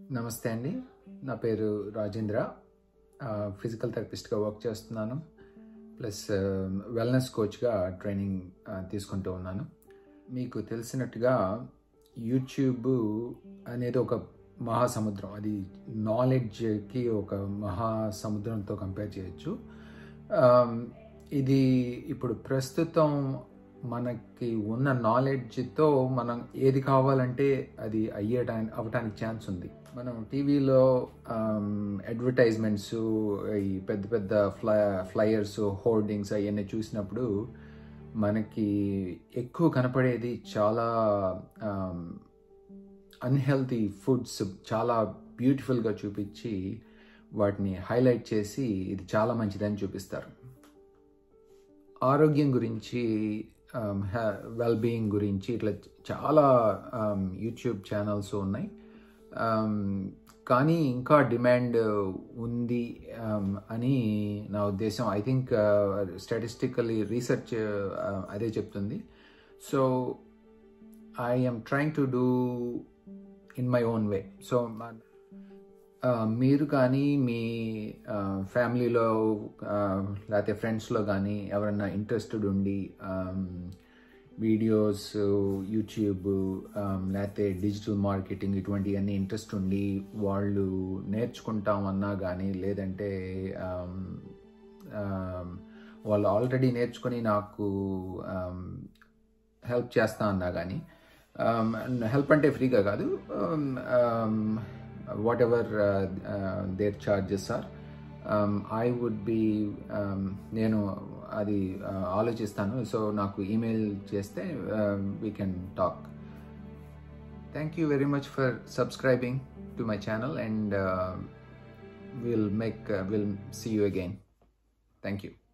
నమస్తే అండి నా పేరు రాజేంద్ర ఫిజికల్ థెరపిస్ట్గా వర్క్ చేస్తున్నాను ప్లస్ వెల్నెస్ కోచ్గా ట్రైనింగ్ తీసుకుంటూ ఉన్నాను మీకు తెలిసినట్టుగా యూట్యూబ్ అనేది ఒక మహాసముద్రం అది నాలెడ్జ్కి ఒక మహాసముద్రంతో కంపేర్ చేయొచ్చు ఇది ఇప్పుడు ప్రస్తుతం మనకి ఉన్న నాలెడ్జ్తో మనం ఏది కావాలంటే అది అయ్యేటా అవ్వటానికి ఛాన్స్ ఉంది మనం టీవీలో అడ్వర్టైజ్మెంట్స్ ఈ పెద్ద పెద్ద ఫ్లై ఫ్లయర్స్ హోర్డింగ్స్ అవన్నీ చూసినప్పుడు మనకి ఎక్కువ కనపడేది చాలా అన్హెల్తీ ఫుడ్స్ చాలా బ్యూటిఫుల్గా చూపించి వాటిని హైలైట్ చేసి ఇది చాలా మంచిదని చూపిస్తారు ఆరోగ్యం గురించి వెల్ బీయింగ్ గురించి ఇట్లా చాలా యూట్యూబ్ ఛానల్స్ ఉన్నాయి కానీ ఇంకా డిమాండ్ ఉంది అని నా ఉద్దేశం ఐ థింక్ స్టాటిస్టికల్లీ రీసెర్చ్ అదే చెప్తుంది so I am trying to do in my own way so మీరు కానీ మీ ఫ్యామిలీలో లేకపోతే ఫ్రెండ్స్లో కానీ ఎవరైనా ఇంట్రెస్టెడ్ ఉండి వీడియోస్ యూట్యూబ్ లేకపోతే డిజిటల్ మార్కెటింగ్ ఇటువంటివన్నీ ఇంట్రెస్ట్ ఉండి వాళ్ళు నేర్చుకుంటామన్నా కానీ లేదంటే వాళ్ళు ఆల్రెడీ నేర్చుకొని నాకు హెల్ప్ చేస్తా అన్నా కానీ హెల్ప్ అంటే ఫ్రీగా కాదు whatever their charges are I would be నేను అది ఆలోచిస్తాను సో నాకు ఈమెయిల్ చేస్తే we can talk thank you very much for subscribing to my channel and will make will see you again thank you